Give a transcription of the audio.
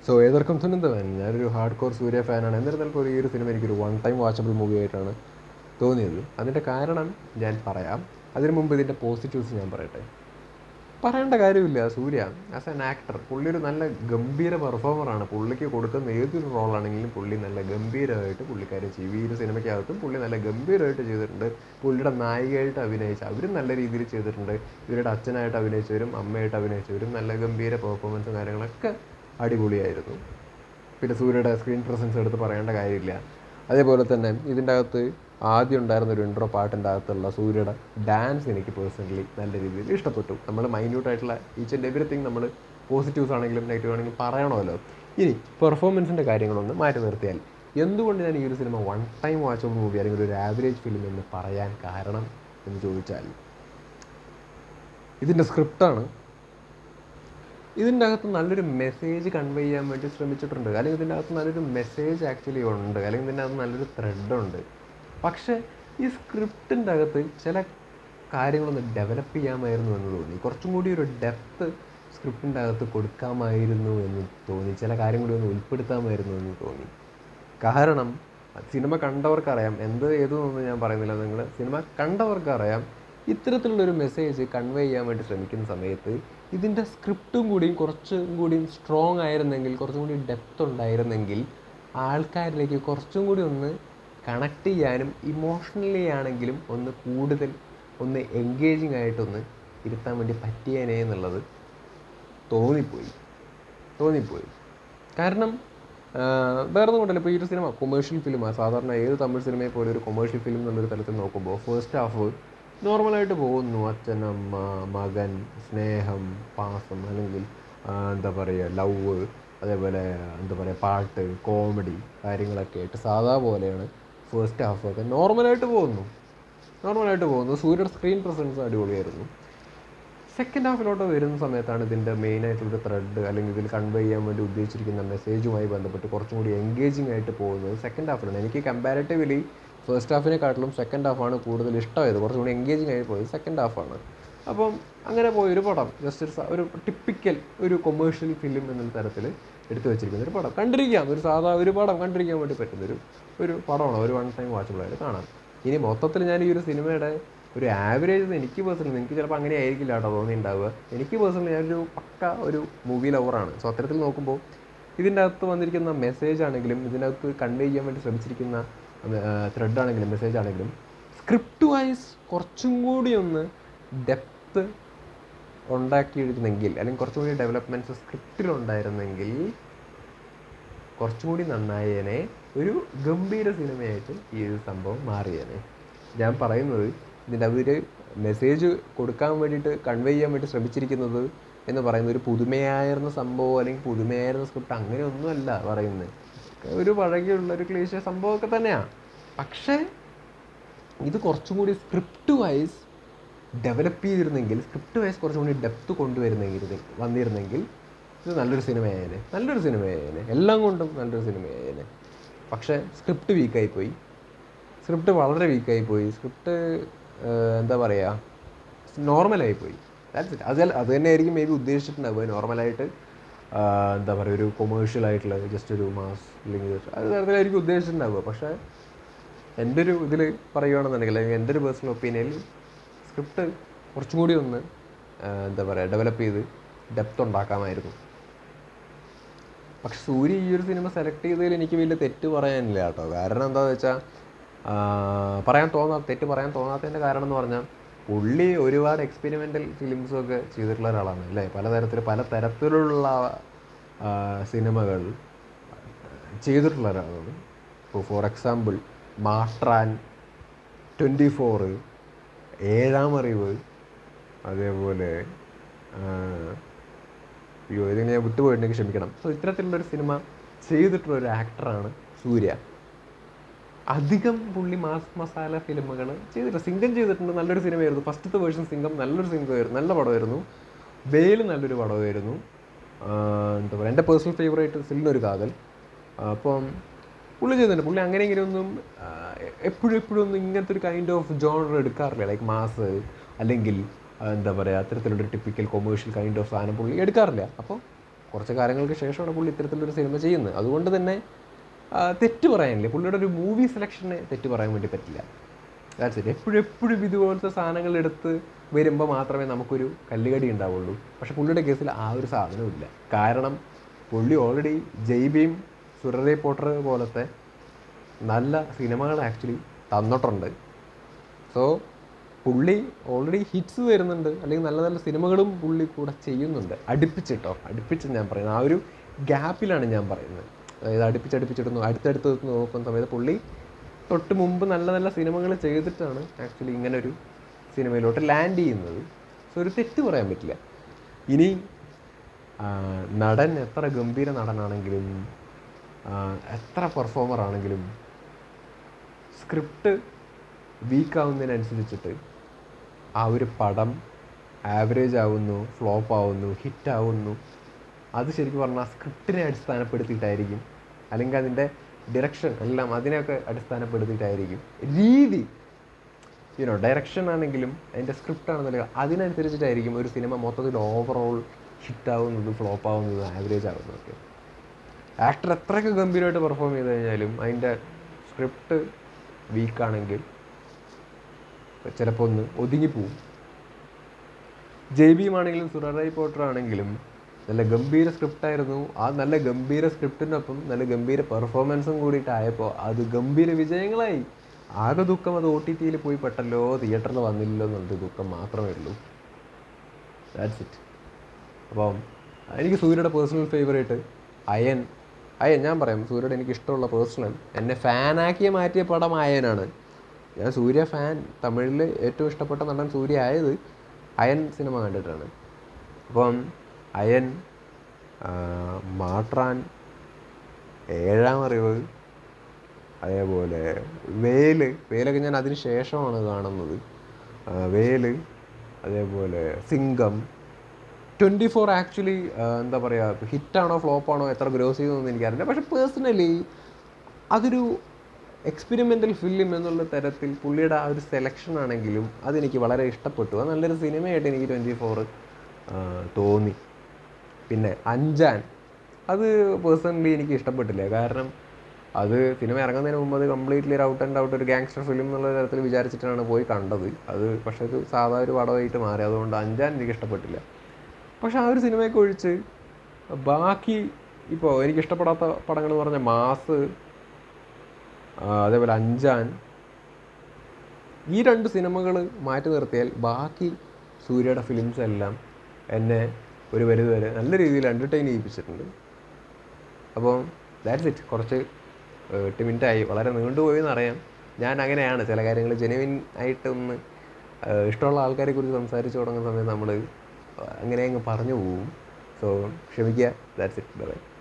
so ഏതൊർക്കും സുനന്ദവൻ ഞാനൊരു hard core സൂര്യ ഫാനാണ് എന്നിരുന്നാൽ പോലും ഈ ഒരു സിനിമ എനിക്കൊരു വൺ ടൈം വാച്ചബിൾ മൂവി ആയിട്ടാണ് തോന്നിയത് അതിൻ്റെ കാരണം ഞാൻ പറയാം അതിനു മുമ്പ് ഇതിൻ്റെ പോസിറ്റീവ്സ് ഞാൻ പറയട്ടെ പറയേണ്ട കാര്യമില്ല സൂര്യ ആസ് ആൻ ആക്ടർ പുള്ളി ഒരു നല്ല ഗംഭീര പെർഫോമറാണ് പുള്ളിക്ക് കൊടുക്കുന്ന ഏതൊരു റോളാണെങ്കിലും പുള്ളി നല്ല ഗംഭീരമായിട്ട് പുള്ളിക്കാരെ ചെയ്യും ഈ ഒരു സിനിമയ്ക്കകത്തും പുള്ളി നല്ല ഗംഭീരമായിട്ട് ചെയ്തിട്ടുണ്ട് പുള്ളിയുടെ നായികയായിട്ട് അഭിനയിച്ച അവരും നല്ല രീതിയിൽ ചെയ്തിട്ടുണ്ട് ഇവരുടെ അച്ഛനായിട്ട് അഭിനയിച്ചവരും അമ്മയായിട്ട് അഭിനയിച്ചവരും നല്ല ഗംഭീര പെർഫോമൻസും കാര്യങ്ങളൊക്കെ അടിപൊളിയായിരുന്നു പിന്നെ സൂര്യയുടെ സ്ക്രീൻ പ്രസൻസ് എടുത്ത് പറയേണ്ട കാര്യമില്ല അതേപോലെ തന്നെ ഇതിൻ്റെ അകത്ത് ആദ്യം ഉണ്ടായിരുന്ന ഒരു ഇൻട്രോ പാട്ടിൻ്റെ അകത്തുള്ള സൂര്യയുടെ ഡാൻസ് എനിക്ക് പേഴ്സണലി നല്ല രീതിയിൽ ഇഷ്ടപ്പെട്ടു നമ്മൾ മൈന്യൂട്ട് ആയിട്ടുള്ള ഈച്ച് ആൻഡ് എവറിത്തിങ് നമ്മൾ പോസിറ്റീവ്സ് ആണെങ്കിലും നെഗറ്റീവ് ആണെങ്കിലും പറയണമല്ലോ ഇനി പെർഫോമൻസിൻ്റെ കാര്യങ്ങളൊന്ന് മാറ്റി നിർത്തിയാൽ എന്തുകൊണ്ട് ഞാൻ ഈ ഒരു cinema one time watchable movie അല്ലെങ്കിൽ ഒരു ആവറേജ് ഫിലിം എന്ന് പറയാൻ കാരണം എന്ന് ചോദിച്ചാൽ ഇതിൻ്റെ സ്ക്രിപ്റ്റാണ് ഇതിൻ്റെ അകത്ത് നല്ലൊരു മെസ്സേജ് കൺവേ ചെയ്യാൻ വേണ്ടി ശ്രമിച്ചിട്ടുണ്ട് അല്ലെങ്കിൽ ഇതിൻ്റെ അകത്ത് നല്ലൊരു മെസ്സേജ് ആക്ച്വലി ഉണ്ട് അല്ലെങ്കിൽ ഇതിൻ്റെ അകത്ത് നല്ലൊരു ത്രെഡുണ്ട് പക്ഷേ ഈ സ്ക്രിപ്റ്റിൻ്റെ അകത്ത് ചില കാര്യങ്ങളൊന്ന് ഡെവലപ്പ് ചെയ്യാമായിരുന്നു എന്ന് തോന്നി കുറച്ചും കൂടി ഒരു ഡെപ്ത്ത് സ്ക്രിപ്റ്റിൻ്റെ അകത്ത് കൊടുക്കാമായിരുന്നു എന്ന് തോന്നി ചില കാര്യം കൂടി ഒന്ന് ഉൾപ്പെടുത്താമായിരുന്നു എന്ന് തോന്നി കാരണം സിനിമ കണ്ടവർക്കറിയാം എന്ത് ഏതെന്നൊന്നും ഞാൻ പറയുന്നില്ല നിങ്ങൾ സിനിമ കണ്ടവർക്കറിയാം ഇത്തരത്തിലുള്ളൊരു മെസ്സേജ് കൺവേ ചെയ്യാൻ വേണ്ടി ശ്രമിക്കുന്ന സമയത്ത് ഇതിൻ്റെ സ്ക്രിപ്റ്റും കൂടിയും കുറച്ചും കൂടിയും സ്ട്രോങ് ആയിരുന്നെങ്കിൽ കുറച്ചും കൂടി ഡെപ്ത് ഉണ്ടായിരുന്നെങ്കിൽ ആൾക്കാരിലേക്ക് കുറച്ചും കൂടി ഒന്ന് കണക്ട് ചെയ്യാനും ഇമോഷണലി ആണെങ്കിലും ഒന്ന് കൂടുതൽ ഒന്ന് എൻഗേജിങ് ആയിട്ടൊന്ന് ഇരുത്താൻ വേണ്ടി പറ്റിയേനെ എന്നുള്ളത് തോന്നിപ്പോയി തോന്നിപ്പോയി കാരണം വേറെ ഒന്നും കൊണ്ടല്ല ഇപ്പോൾ ഈ ഒരു സിനിമ കൊമേഴ്ഷ്യൽ ഫിലിമാണ് സാധാരണ ഏത് തമിഴ് സിനിമയെ പോലെ ഒരു കൊമേഴ്ഷ്യൽ ഫിലിം എന്നുള്ളൊരു തലത്തിൽ നോക്കുമ്പോൾ ഫസ്റ്റ് ഹാഫ് നോർമലായിട്ട് പോകുന്നു അച്ഛൻ അമ്മ മകൻ സ്നേഹം പാസം അല്ലെങ്കിൽ ആ, എന്താ പറയുക ലവ് അതേപോലെ എന്താ പറയുക പാട്ട് കോമഡി കാര്യങ്ങളൊക്കെ ആയിട്ട് സാധാ പോലെയാണ് ഫസ്റ്റ് ഹാഫൊക്കെ നോർമലായിട്ട് പോകുന്നു നോർമലായിട്ട് പോകുന്നു സൂര്യയുടെ സ്ക്രീൻ പ്രസൻസ് അടിപൊളിയായിരുന്നു സെക്കൻഡ് ഹാഫിലോട്ട് വരുന്ന സമയത്താണ് ഇതിൻ്റെ മെയിൻ ആയിട്ടുള്ള ത്രെഡ് അല്ലെങ്കിൽ ഇതിൽ കൺവേ ചെയ്യാൻ വേണ്ടി ഉദ്ദേശിച്ചിരിക്കുന്ന മെസ്സേജുമായി ബന്ധപ്പെട്ട് കുറച്ചും കൂടി എൻഗേജിങ് ആയിട്ട് പോകുന്നത് സെക്കൻഡ് ഹാഫിലാണ് എനിക്ക് കമ്പാരിറ്റീവ്ലി ഫസ്റ്റ് ഹാഫിനെക്കാട്ടിലും സെക്കൻഡ് ഹാഫാണ് കൂടുതൽ ഇഷ്ടമായത് കുറച്ചും കൂടി എൻഗേജിങ് ആയി പോയത് സെക്കൻഡ് ഹാഫാണ് അപ്പം അങ്ങനെ പോയ ഒരു പടം ജസ്റ്റ് ഒരു സ- ഒരു ടിപ്പിക്കൽ ഒരു കൊമേഴ്ഷ്യൽ ഫിലിം എന്ന തരത്തിൽ എടുത്തു വെച്ചിരിക്കുന്ന ഒരു പടം കണ്ടിരിക്കാം ഒരു സാധാ ഒരു പടം കണ്ടിരിക്കാൻ വേണ്ടി പറ്റുന്ന ഒരു ഒരു പടമാണ് ഒരു വൺ ടൈം വാച്ചബിളായിട്ട് കാണാം ഇനി മൊത്തത്തിൽ ഞാൻ ഈ ഒരു സിനിമയുടെ ഒരു ആവറേജ് എനിക്ക് പേഴ്സണലി നിങ്ങൾക്ക് ചിലപ്പോൾ അങ്ങനെ ആയിരിക്കില്ല കേട്ടോ തോന്നിയിട്ടുണ്ടാവുക എനിക്ക് പേഴ്സണലി ഞാനൊരു പക്ക ഒരു മൂവി ലവറാണ് സോ അത്തരത്തിൽ നോക്കുമ്പോൾ ഇതിൻ്റെ അകത്ത് വന്നിരിക്കുന്ന മെസ്സേജ് ആണെങ്കിലും ഇതിൻ്റെ അകത്ത് കൺവേ ചെയ്യാൻ വേണ്ടി ശ്രമിച്ചിരിക്കുന്ന ത്രെഡ് ആണെങ്കിലും മെസ്സേജ് ആണെങ്കിലും സ്ക്രിപ്റ്റ് വൈസ് കുറച്ചും കൂടി ഒന്ന് ഡെപ്ത്ത് ഉണ്ടാക്കിയിരുന്നെങ്കിൽ അല്ലെങ്കിൽ കുറച്ചും കൂടി ഡെവലപ്മെൻറ്റ്സ് സ്ക്രിപ്റ്റിലുണ്ടായിരുന്നെങ്കിൽ കുറച്ചും കൂടി നന്നായേനെ ഒരു ഗംഭീര സിനിമയായിട്ട് ഈ ഒരു സംഭവം മാറിയേനെ ഞാൻ പറയുന്നത് ഇതിൻ്റെ അവർ മെസ്സേജ് കൊടുക്കാൻ വേണ്ടിയിട്ട് കൺവേ ചെയ്യാൻ വേണ്ടി ശ്രമിച്ചിരിക്കുന്നത് എന്ന് പറയുന്നത് ഒരു പുതുമയായിരുന്ന സംഭവം അല്ലെങ്കിൽ പുതുമയായിരുന്ന സ്ക്രിപ്റ്റ് അങ്ങനെയൊന്നുമല്ല പറയുന്നത് ഒരു പഴകിയുള്ള ഒരു ക്ലീശ സംഭവമൊക്കെ തന്നെയാണ് പക്ഷേ ഇത് കുറച്ചും കൂടി സ്ക്രിപ്റ്റ് വൈസ് ഡെവലപ്പ് ചെയ്തിരുന്നെങ്കിൽ സ്ക്രിപ്റ്റ് വൈസ് കുറച്ചും കൂടി ഡെപ്ത് കൊണ്ടുവരുന്നെങ്കിൽ വന്നിരുന്നെങ്കിൽ ഇത് നല്ലൊരു സിനിമയായേനെ നല്ലൊരു സിനിമയായേനെ എല്ലാം കൊണ്ടും നല്ലൊരു സിനിമയായേനെ പക്ഷേ സ്ക്രിപ്റ്റ് വീക്കായി പോയി സ്ക്രിപ്റ്റ് വളരെ വീക്കായി പോയി സ്ക്രിപ്റ്റ് എന്താ പറയുക നോർമലായി പോയി ദാറ്റ്സ് ഇറ്റ് അത് അത് തന്നെ ആയിരിക്കും മേ ബി ഉദ്ദേശിച്ചിട്ടുണ്ടാവുക നോർമലായിട്ട് എന്താ പറയുക ഒരു കൊമേഴ്ഷ്യൽ ആയിട്ടുള്ള ജസ്റ്റ് ഒരു മാസ് അല്ലെങ്കിൽ just അത് തരത്തിലായിരിക്കും ഉദ്ദേശിച്ചിട്ടുണ്ടാവുക പക്ഷേ എൻ്റെ ഒരു ഇതിൽ പറയുകയാണെന്നുണ്ടെങ്കിൽ അല്ലെങ്കിൽ എൻ്റെ ഒരു പേഴ്സണൽ ഒപ്പീനിയനിൽ സ്ക്രിപ്റ്റ് കുറച്ചും കൂടി ഒന്ന് ആ, എന്താ പറയുക ഡെവലപ്പ് ചെയ്ത് ഡെപ്ത് ഉണ്ടാക്കാമായിരുന്നു പക്ഷെ സൂര്യ ഈ ഒരു സിനിമ സെലക്ട് ചെയ്തതിൽ എനിക്ക് വലിയ തെറ്റ് പറയാനില്ല കേട്ടോ കാരണം എന്താണെന്ന് വെച്ചാൽ പറയാൻ തോന്നാ തെറ്റ് പറയാൻ തോന്നാത്തതിൻ്റെ കാരണം എന്ന് പറഞ്ഞാൽ പുള്ളി ഒരുപാട് എക്സ്പെരിമെൻ്റൽ ഫിലിംസും ഒക്കെ ചെയ്തിട്ടുള്ള ഒരാളാണ് അല്ലേ പലതരത്തിൽ പല തരത്തിലുള്ള ആ, സിനിമകൾ ചെയ്തിട്ടുള്ള ഒരാളാണ് ഇപ്പോൾ for example Maattrraan twenty four Ezhaam Arivu അതേപോലെ ആ, അയ്യോ ഇതിന് ഞാൻ വിട്ടുപോയിട്ടുണ്ടെങ്കിൽ ക്ഷമിക്കണം സോ ഇത്തരത്തിലുള്ളൊരു സിനിമ ചെയ്തിട്ടുള്ള ഒരു ആക്ടറാണ് സൂര്യ അധികം പുള്ളി മാസ് മസാല ഫിലിമുകൾ ചെയ്തിട്ടുണ്ട് സിംഗം ചെയ്തിട്ടുണ്ട് നല്ലൊരു സിനിമയായിരുന്നു ഫസ്റ്റത്തെ വേർഷൻ സിംഗം നല്ലൊരു സിംഗമായിരുന്നു നല്ല പടമായിരുന്നു വെയിൽ നല്ലൊരു പടമായിരുന്നു ആ, എന്താ പറയുക എൻ്റെ പേഴ്സണൽ ഫേവറേറ്റ് സിലിനൊരു കാതൽ അപ്പം പുള്ളി ചെയ്യുന്നുണ്ട് പുള്ളി അങ്ങനെയെങ്കിലും ഒന്നും എപ്പോഴും എപ്പോഴും ഒന്നും ഇങ്ങനത്തെ ഒരു കൈൻഡ് ഓഫ് ജോണർ എടുക്കാറില്ല ലൈക്ക് മാസ് അല്ലെങ്കിൽ ആ, എന്താ പറയുക അത്തരത്തിലുള്ള ടിപ്പിക്കൽ കൊമേഴ്ഷ്യൽ കൈൻഡ് ഓഫ് സാധനം പുള്ളി എടുക്കാറില്ല അപ്പോൾ കുറച്ച് കാലങ്ങൾക്ക് ശേഷമാണ് പുള്ളി ഇത്തരത്തിലൊരു സിനിമ ചെയ്യുന്നത് അതുകൊണ്ട് തന്നെ ആ, തെറ്റ് പറയാനില്ല പുള്ളിയുടെ ഒരു മൂവി സെലക്ഷനെ തെറ്റ് പറയാൻ വേണ്ടി പറ്റില്ല ദാറ്റ്സ് ഇറ്റ് എപ്പോഴും എപ്പോഴും ഇതുപോലത്തെ സാധനങ്ങൾ എടുത്ത് വരുമ്പോൾ മാത്രമേ നമുക്കൊരു കല്ലുകടി ഉണ്ടാവുള്ളൂ പക്ഷെ പുള്ളിയുടെ കേസിൽ ആ ഒരു സാധനമില്ല കാരണം പുള്ളി ഓൾറെഡി ജയ്ബീം സുരറേ പോട്ടർ പോലത്തെ നല്ല സിനിമകൾ ആക്ച്വലി തന്നിട്ടുണ്ട് സോ പുള്ളി ഓൾറെഡി ഹിറ്റ്സ് വരുന്നുണ്ട് അല്ലെങ്കിൽ നല്ല നല്ല സിനിമകളും പുള്ളി കൂടെ ചെയ്യുന്നുണ്ട് അടുപ്പിച്ചിട്ടോ അടുപ്പിച്ച് ഞാൻ പറയുന്നത് ആ ഒരു ഗ്യാപ്പിലാണ് ഞാൻ പറയുന്നത് അതായത് അടുപ്പിച്ച് അടുപ്പിച്ചിടുന്നു അടുത്തടുത്ത് നോക്കുന്ന സമയത്ത് പുള്ളി തൊട്ട് മുമ്പ് നല്ല നല്ല സിനിമകൾ ചെയ്തിട്ടാണ് ആക്ച്വലി ഇങ്ങനെ ഒരു സിനിമയിലോട്ട് ലാൻഡ് ചെയ്യുന്നത് സോ ഒരു തെറ്റ് പറയാൻ പറ്റില്ല ഇനി ആ, നടൻ എത്ര ഗംഭീര നടനാണെങ്കിലും ആ, എത്ര പെർഫോമർ ആണെങ്കിലും സ്ക്രിപ്റ്റ് വീക്ക് ആവുന്നതിനനുസരിച്ചിട്ട് ആ ഒരു പടം ആവറേജ് ആവുന്നു ഫ്ലോപ്പ് ആവുന്നു ഹിറ്റ് ആവുന്നു അത് ശരിക്കും പറഞ്ഞാൽ സ്ക്രിപ്റ്റിനെ അടിസ്ഥാനപ്പെടുത്തിയിട്ടായിരിക്കും അല്ലെങ്കിൽ അതിൻ്റെ ഡിറക്ഷൻ എല്ലാം അതിനെയൊക്കെ അടിസ്ഥാനപ്പെടുത്തിയിട്ടായിരിക്കും രീതി യുനോ ഡയറക്ഷൻ ആണെങ്കിലും അതിൻ്റെ സ്ക്രിപ്റ്റ് ആണെന്നുണ്ടെങ്കിൽ അതിനനുസരിച്ചിട്ടായിരിക്കും ഒരു സിനിമ മൊത്തത്തിൽ ഓവറോൾ ഹിറ്റ് ആവുന്നത് ഫ്ലോപ്പ് ആവുന്നത് ആവറേജ് ആവുന്നതൊക്കെ ആക്ടർ എത്രയൊക്കെ ഗംഭീരമായിട്ട് പെർഫോം ചെയ്ത് കഴിഞ്ഞാലും അതിൻ്റെ സ്ക്രിപ്റ്റ് വീക്കാണെങ്കിൽ ചിലപ്പോൾ ഒന്ന് ഒതുങ്ങിപ്പോവും ജെയ്ബിയും ആണെങ്കിലും സുററായി പോട്ടർ ആണെങ്കിലും നല്ല ഗംഭീര സ്ക്രിപ്റ്റായിരുന്നു ആ നല്ല ഗംഭീര സ്ക്രിപ്റ്റിനൊപ്പം നല്ല ഗംഭീര പെർഫോമൻസും കൂടിയിട്ടായപ്പോൾ അത് ഗംഭീര വിജയങ്ങളായി ആകെ ദുഃഖം അത് ഒ ടി ടിയിൽ പോയി പെട്ടല്ലോ തിയേറ്ററിൽ വന്നില്ലല്ലോ എന്നുള്ളത് ദുഃഖം മാത്രമേ ഉള്ളൂ ദാറ്റ്സ് ഇറ്റ് അപ്പം എനിക്ക് സൂര്യയുടെ പേഴ്സണൽ ഫേവറേറ്റ് അയൻ അയൻ ഞാൻ പറയാം സൂര്യയുടെ എനിക്ക് ഇഷ്ടമുള്ള പേഴ്സണൽ എന്നെ ഫാനാക്കി മാറ്റിയ പടം അയനാണ് ഞാൻ സൂര്യ ഫാൻ തമിഴിൽ ഏറ്റവും ഇഷ്ടപ്പെട്ട നടൻ സൂര്യ ആയത് അയൻ സിനിമ കണ്ടിട്ടാണ് അപ്പം അയൻ ആ, മാട്രാൻ ഏഴാം അറിവ് അതേപോലെ വേല് വേലൊക്കെ ഞാൻ അതിന് ശേഷമാണ് കാണുന്നത് ആ, വേല് അതേപോലെ സിംഗം ട്വൻറ്റി ഫോർ ആക്ച്വലി എന്താ പറയുക ഹിറ്റാണോ ഫ്ലോപ്പാണോ എത്ര ഗ്രോസ് ചെയ്തതെന്ന് എനിക്കറിയില്ല പക്ഷെ പേഴ്സണലി അതൊരു എക്സ്പെരിമെൻ്റൽ ഫിലിം എന്നുള്ള തരത്തിൽ പുള്ളിയുടെ ആ ഒരു സെലക്ഷൻ ആണെങ്കിലും അതെനിക്ക് വളരെ ഇഷ്ടപ്പെട്ടു അത് നല്ലൊരു സിനിമയായിട്ട് എനിക്ക് ട്വൻറ്റി ഫോർ തോന്നി പിന്നെ അഞ്ചാൻ അത് പേഴ്സണലി എനിക്ക് ഇഷ്ടപ്പെട്ടില്ല കാരണം അത് സിനിമ ഇറങ്ങുന്നതിന് മുമ്പ് അത് കംപ്ലീറ്റ്ലി ഒരു ഔട്ട് ആൻഡ് ഔട്ട് ഒരു ഗാങ്സ്റ്റർ ഫിലിം എന്നുള്ള തരത്തിൽ വിചാരിച്ചിട്ടാണ് പോയി കണ്ടത് അത് പക്ഷേ ഒരു സാധാ ഒരു പടമായിട്ട് മാറി അതുകൊണ്ട് അഞ്ചാൻ എനിക്ക് ഇഷ്ടപ്പെട്ടില്ല പക്ഷെ ആ ഒരു സിനിമയൊക്കെ ഒഴിച്ച് ബാക്കി ഇപ്പോൾ എനിക്ക് ഇഷ്ടപ്പെടാത്ത പടങ്ങൾ എന്ന് പറഞ്ഞാൽ മാസ് ആ, അതേപോലെ അഞ്ചാൻ ഈ രണ്ട് സിനിമകൾ മാറ്റി നിർത്തിയാൽ ബാക്കി സൂര്യയുടെ ഫിലിംസ് എല്ലാം എന്നെ ഒരു പരിധി വരെ നല്ല രീതിയിൽ എൻ്റർടൈൻ ചെയ്യിപ്പിച്ചിട്ടുണ്ട് അപ്പോൾ ദാറ്റ്സ് ഇറ്റ് കുറച്ച് ഏഹ്, എട്ട് മിനിറ്റ് ആയി വളരെ നീണ്ടുപോയി എന്നറിയാം ഞാൻ അങ്ങനെയാണ് ചില കാര്യങ്ങൾ ജെനുവിൻ ആയിട്ട് ഒന്ന് ഏഹ്, ഇഷ്ടമുള്ള ആൾക്കാരെ കുറിച്ച് സംസാരിച്ച് തുടങ്ങുന്ന സമയത്ത് നമ്മൾ അങ്ങനെ അങ്ങ് പറഞ്ഞു പോകും സോ ക്ഷമിക്കുക ദാറ്റ്സ് ഇറ്റ് ബൈ